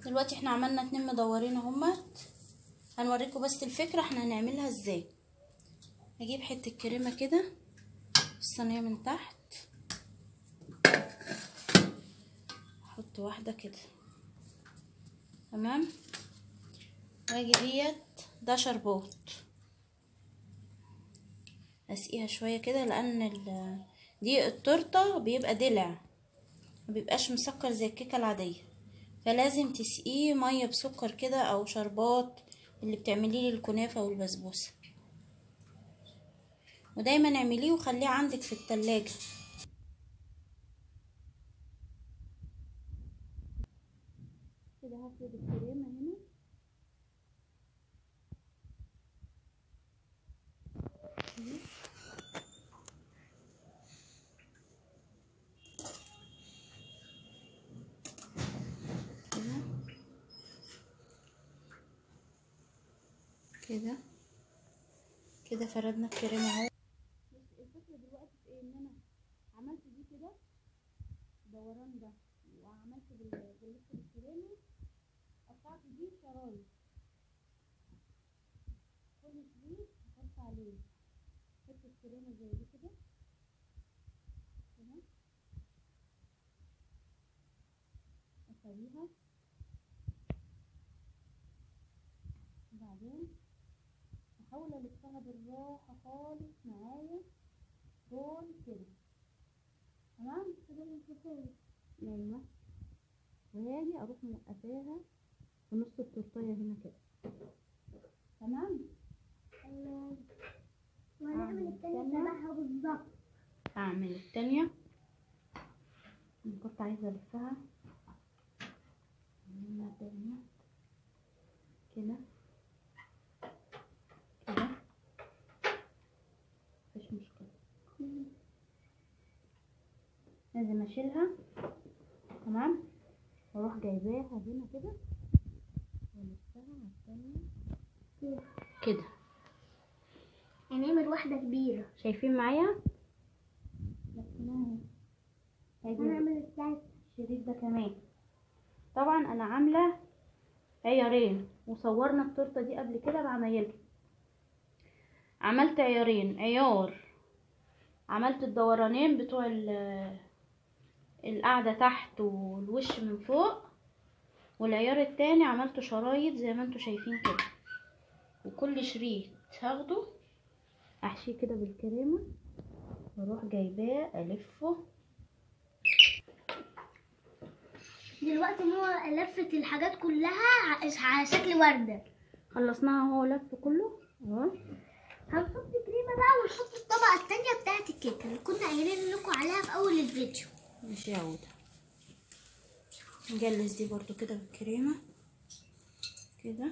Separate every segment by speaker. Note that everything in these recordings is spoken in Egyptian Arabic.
Speaker 1: دلوقتي احنا عملنا اتنين مدورين اهمت هنوريكم بس الفكرة احنا هنعملها ازاي نجيب حتة كريمة كده في الصينية من تحت احط واحدة كده تمام واجي ديت ده شربات اسقيها شوية كده لان ال- دي التورتة بيبقى دلع مبيبقاش مسكر زي الكيكة العادية فلازم تسقيه مية بسكر كده او شربات اللي بتعمليه لي الكنافة والبسبوسة ودايما اعمليه وخليه عندك في التلاجة كده هفرد الكريمة هنا كده كده كده فردنا الكريمة اهو بص الفكرة دلوقتي في ايه ان انا عملت دي كده دوران ده وعملت بال- باللفة الكريمة قطعت دي شرايط كل شريط احط عليه حتة كريمة زي دي كده كده اسويها وبعدين احاول الفها بالراحه خالص معايا دول كده تمام كده الفصول ايوه وهاجي اروح موقفاها في نص التورتيه هنا كده تمام
Speaker 2: تمام
Speaker 1: أعمل
Speaker 2: وهنعمل التانية
Speaker 1: التانية.
Speaker 2: شبهها بالظبط
Speaker 1: هعمل التانية أنا كنت عايزة ألفها عملنا التانية كده كده مفيش مشكلة لازم أشيلها تمام وأروح جايباها هنا كده وألفها على التانية
Speaker 2: كده.
Speaker 1: كده
Speaker 2: هنعمل واحدة كبيرة
Speaker 1: شايفين معايا لفيناها هادي
Speaker 2: هنعمل التالتة
Speaker 1: الشريط ده كمان طبعا انا عامله عيارين وصورنا التورته دي قبل كده بعمايلها عملت عيارين عيار عملت الدورانين بتوع ال- القاعده تحت والوش من فوق والعيار التاني عملته شرايط زي ما انتوا شايفين كده وكل شريط هاخده احشيه كده بالكريمه واروح جايباه الفه
Speaker 2: دلوقتي ماما لفت الحاجات كلها ع- على شكل وردة
Speaker 1: خلصناها اهو لف كله اهو
Speaker 2: هنحط كريمة بقى ونحط الطبقة التانية بتاعت الكيكة اللي كنا قايلين لكم عليها في أول الفيديو
Speaker 1: ماشي يا عودة نجلس دي برضو كده بالكريمة كده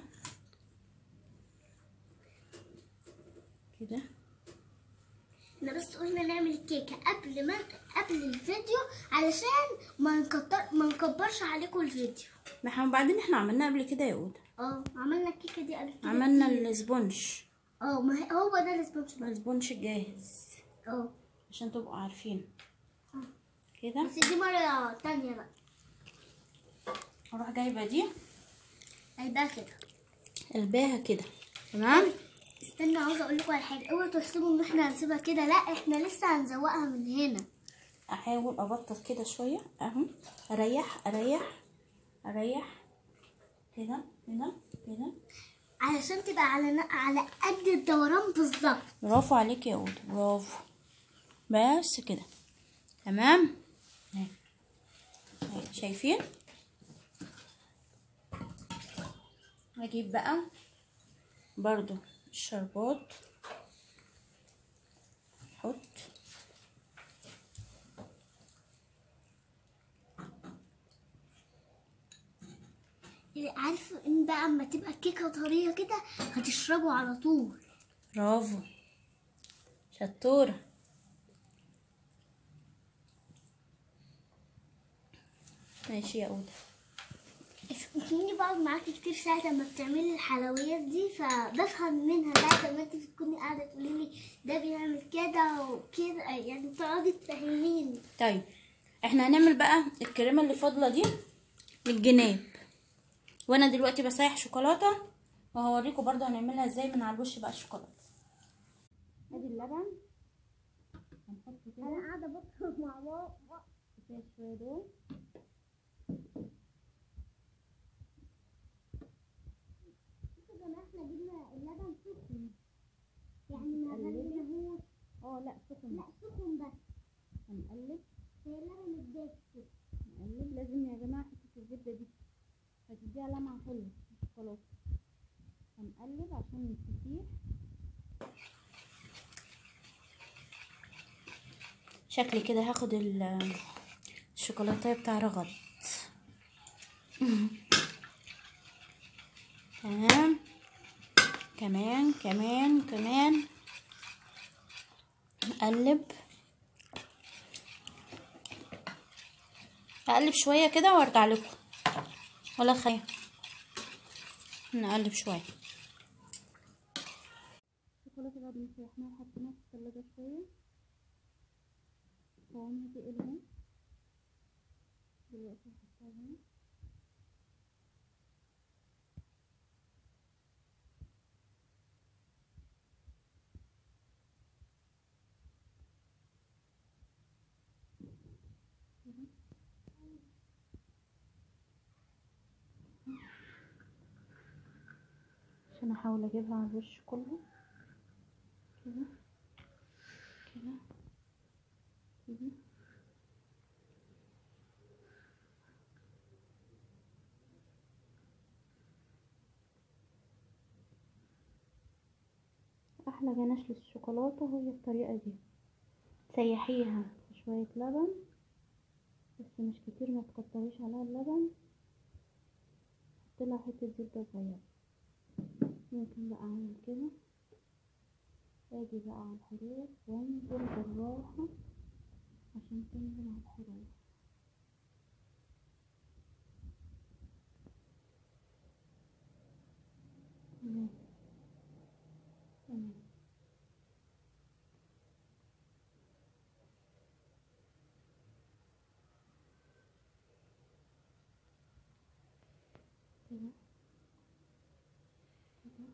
Speaker 1: كده
Speaker 2: احنا بس قلنا نعمل الكيكة قبل ما قبل الفيديو علشان ما نكتر ما نكبرش عليكم الفيديو
Speaker 1: ما احنا وبعدين احنا عملناه قبل كده يا عودة
Speaker 2: اه عملنا الكيكة دي قبل كده
Speaker 1: عملنا
Speaker 2: كتير.
Speaker 1: السبونج
Speaker 2: اه ما هي- هو ده السبونج
Speaker 1: السبونج جاهز
Speaker 2: اه
Speaker 1: عشان تبقوا عارفين
Speaker 2: آه.
Speaker 1: كده
Speaker 2: بس دي مرة تانية بقى
Speaker 1: اروح جايبة دي
Speaker 2: قلبها كده
Speaker 1: قلباها كده تمام
Speaker 2: استنى عاوزة اقول لكم على حاجة اوعوا تحسبوا ان احنا هنسيبها كده لا احنا لسه هنزوقها من هنا
Speaker 1: احاول ابطط كده شويه اهو اريح اريح اريح كده كده كده
Speaker 2: علشان تبقى على ن- على قد الدوران بالظبط
Speaker 1: برافو عليك يا عود برافو بس كده تمام اهي. اهي. شايفين هجيب بقى برضو الشربات احط
Speaker 2: عارفه ان بقى اما تبقى الكيكه طريه كده هتشربه على طول
Speaker 1: برافو شطورة ماشي يا أودة
Speaker 2: كنتي بقعد معاكي كتير ساعة لما بتعملي الحلويات دي فبفهم منها ساعة لما انت بتكوني قاعدة تقولي لي ده بيعمل كده وكده يعني بتقعدي تفهميني
Speaker 1: طيب احنا هنعمل بقى الكريمة اللي فاضلة دي من الجناب وانا دلوقتي بسيح شوكولاته وهوريكم برضو هنعملها ازاي من على الوش بقى الشوكولاته ادي اللبن هنحط كده
Speaker 2: انا قاعده بطلب مع بابا
Speaker 1: كفايه شويه دول
Speaker 2: شوفوا يا جماعه احنا جبنا اللبن سخن يعني ما غليناهوش
Speaker 1: اه لا سخن
Speaker 2: لا سخن بس
Speaker 1: هنقلب
Speaker 2: هي اللبن الدافي
Speaker 1: نقلب لازم يا جماعه حته الزبده دي هتديها لمعه حلوه في الشوكولاته هنقلب عشان تسيح شكلي كده هاخد ال- الشوكولاته بتاع رغد تمام كمان كمان كمان نقلب هقلب شويه كده وارجع لكم ولا خير نقلب شويه الشوكولاته بعد ما سيحناها حطيناها في الثلاجه شويه قوامها تقل اهو دلوقتي هحطها هنا عشان احاول اجيبها على الوش كله كده كده كده احلى جناش للشوكولاته هي الطريقه دي تسيحيها في شويه لبن بس مش كتير ما تكتريش عليها اللبن حط لها حته زبده صغيره ممكن بقى اعمل كده اجي بقى على الحروف وانزل بالراحه عشان تنزل على الحروف تمام تمام كده كده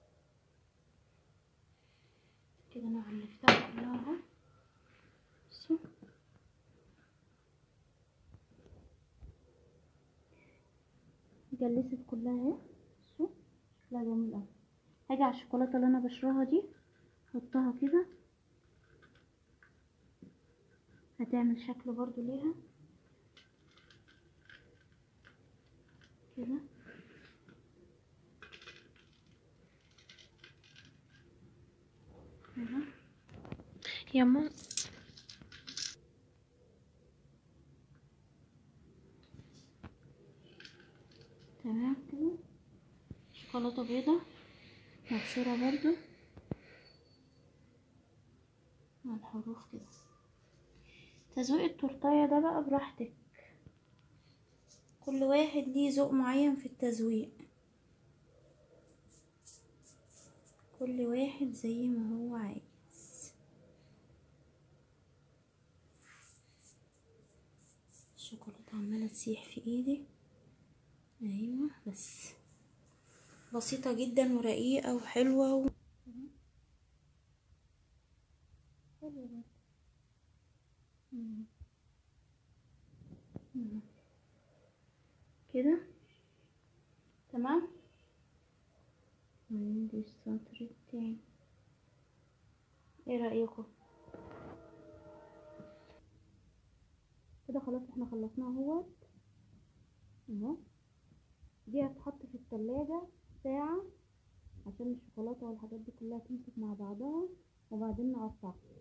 Speaker 1: كده انا علفتها كلها اهو بصوا جلست كلها اهي بصوا شكلها جميل اوي هاجي على الشوكولاته اللي انا بشرها دي احطها كده هتعمل شكل برضو ليها كده كده
Speaker 3: يا ماما
Speaker 1: تمام كده شوكولاتة بيضة مبشورة برضو مع الحروف كده تزويق التورتاية ده بقى براحتك كل واحد ليه ذوق معين في التزويق كل واحد زي ما هو عايز الشوكولاتة عمالة تسيح في ايدي ايوه بس بسيطة جدا ورقيقة وحلوة و... حلوة برضه. مم. مم. كده تمام عندي السطر التاني ايه رأيكم كده خلاص احنا خلصناه اهوت اهو دي هتتحط في التلاجة ساعة عشان الشوكولاتة والحاجات دي كلها تمسك مع بعضها وبعدين نقطعها